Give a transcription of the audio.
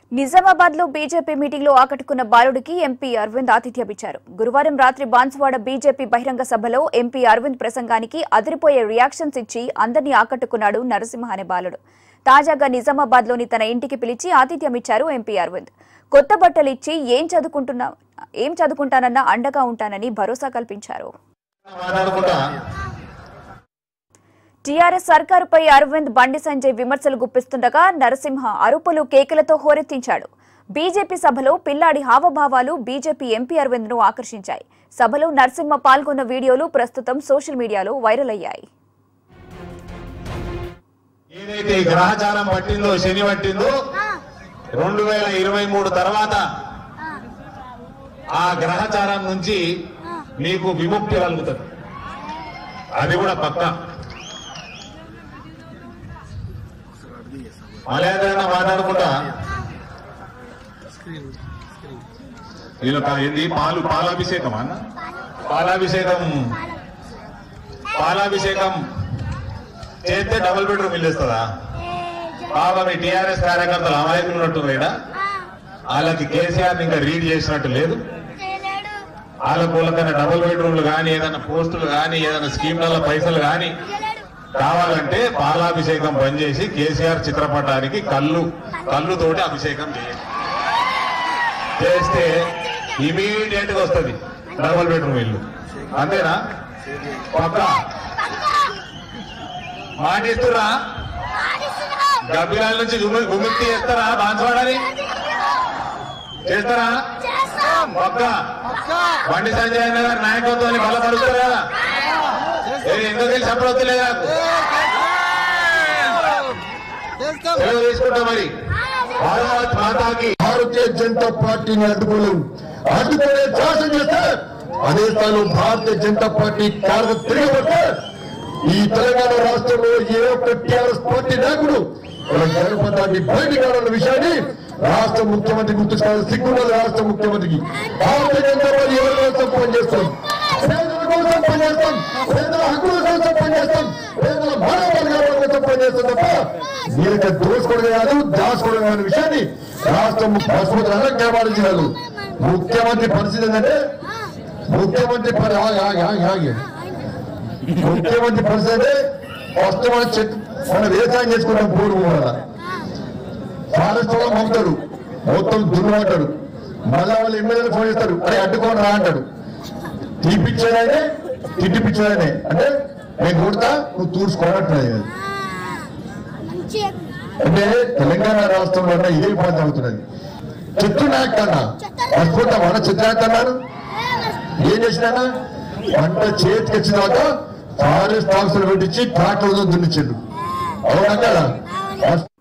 నిజామాబాద్ లో BJP meeting లో ఆకట్టుకున్న బాలుడికి ఎంపీ అరవింద్ ఆతిథ్యమిచ్చారు గురువారం రాత్రి బాన్సువాడ బీజేపీ బహిరంగ సభలో ఎంపీ అరవింద్ ప్రసంగానికి అదిరిపోయే రియాక్షన్స్ ఇచ్చి అందరినీ ఆకట్టుకున్నాడు నరసింహ అనే బాలుడు తాజాగా నిజామాబాద్ లోని తన ఇంటికి పిలిచి ఆతిథ్యమిచ్చారు ఎంపీ అరవింద్ కొత్త బట్టలు ఇచ్చి ఏం చదువుకుంటున్నా ఏం చదువుకుంటానన్నా అండగా ఉంటానని భరోసా కల్పించారు మాట్లాడుకుంటా టీఆర్ఎస్ సర్కారుపై అరవింద్ బండి సంజయ్ విమర్శలు గుప్పిస్తుండగా నరసింహ అరుపులు కేకలతో హోరెత్తించాడు బీజేపీ సభలో పిల్లాడి హావభావాలు బీజేపీ ఎంపీ అరవింద్ ను ఆకర్షించాయి సభలో నరసింహ పాల్గొన్న వీడియోలు ప్రస్తుతం సోషల్ మీడియాలో వైరల్ అయ్యాయి ఏదైతే ఈ గ్రహచారం పట్టిందో శని పట్టిందో రెండు వేల ఇరవై మూడు తర్వాత ఆ గ్రహచారం నుంచి మీకు విముక్తి కలుగుతుంది అది కూడా పక్క మలయాళ మాట్లాడుకుంటా వీళ్ళు కా- ఏంది పాలు పాలాభిషేకం అన్న పాలాభిషేకం పాలాభిషేకం చేస్తే డబుల్ బెడ్రూమ్ ఇల్లు ఇస్తుందా పాపం ఈ టీఆర్ఎస్ కార్యకర్తలు అమాయకులు ఉన్నట్టు ఇక్కడ వాళ్ళకి కేసీఆర్ ఇంకా రీడ్ చేసినట్టు లేదు వాళ్ళకు వాళ్ళకైనా డబుల్ బెడ్రూమ్లు కానీ ఏదైనా పోస్టులు కానీ ఏదైనా స్కీమ్లలో పైసలు కానీ కావాలంటే పాలాభిషేకం బంద్ చేసి కేసీఆర్ చిత్రపటానికి కళ్ళు కళ్ళుతోటి అభిషేకం చేయండి చేస్తే ఇమీడియట్ గా వస్తుంది డబుల్ బెడ్రూమ్ ఇల్లు అంతేనా పక్క మాటిస్తురా గబ్బిలాల నుంచి విము- విముక్తి చేస్తారా బాన్స్వాడని చేస్తారా పక్క బండి సంజయ్ అన్న గారి నాయకత్వాన్ని బలపరుస్తారు కదా ఏ, ఎందుకు వెళ్ళి చెప్పవద్దులేదా సెలవు తీసుకుంటా మరి భారత్ మాతాకి భారతీయ జనతా పార్టీని అడ్డుకోలేవు అడ్డుకునే సాహసం చేస్తే అదే స్థాయిలో భారతీయ జనతా పార్టీ కారణ తిరగబడితే ఈ తెలంగాణ రాష్ట్రంలో ఏ ఒక్క టీఆర్ఎస్ పార్టీ నాయకుడు మన జనపదాన్ని బయటికి రావాలన్న విషయాన్ని రాష్ట్ర ముఖ్యమంత్రి గుర్తుంచుకోవాలి సిగ్గున్నది రాష్ట్ర ముఖ్యమంత్రికి భారతీయ జనతా పార్టీ ఎవరి కోసం పనిచేస్తాం పేదల కోసం పనిచేస్తాం పేదల హక్కుల కోసం పనిచేస్తాం పేదల మానవాళి కోసం పనిచేస్తాం తప్ప వీళ్ళకి దోసుకోవడం కాదు దాచుకోవడం కాని విషయాన్ని రాష్ట్రం రాష్ట్రపతి రంగం జిల్లాలో ముఖ్యమంత్రి పరిస్థితి ఏంటంటే ముఖ్యమంత్రి పరి ఆగి, ఆగి, ఆగి, ఆగి. ముఖ్యమంత్రి పరిస్థితి అంటే ఫస్ట్ మన చెక్ మన వ్యవసాయం చేసుకున్నాం పూర్వం వల్ల ఫారెస్ట్ వాళ్ళు పంపుతాడు మొత్తం దున్నుమంటాడు మళ్ళా వాళ్ళు ఎమ్మెల్యేలు ఫోన్ చేస్తారు అరే అడ్డుకోని రా అంటాడు తీపిచ్చేదానే తిట్టిపిచ్చేదానే అంటే నేను కొడతా నువ్వు తూర్చుకోనట్లేదు అంటే తెలంగాణ రాష్ట్రంలో ఉన్న ఇదే ఇబ్బంది అవుతున్నది చిత్రనాయక్ కన్నా పసుపుట మన చిత్రనాయక్ అన్నారు ఏం చేసినా పంట చేతికి వచ్చిన తర్వాత ఫారెస్ట్ ఆఫీసులు పెట్టించి ట్రాక్టర్ దున్నిచ్చిండు అవునా కదా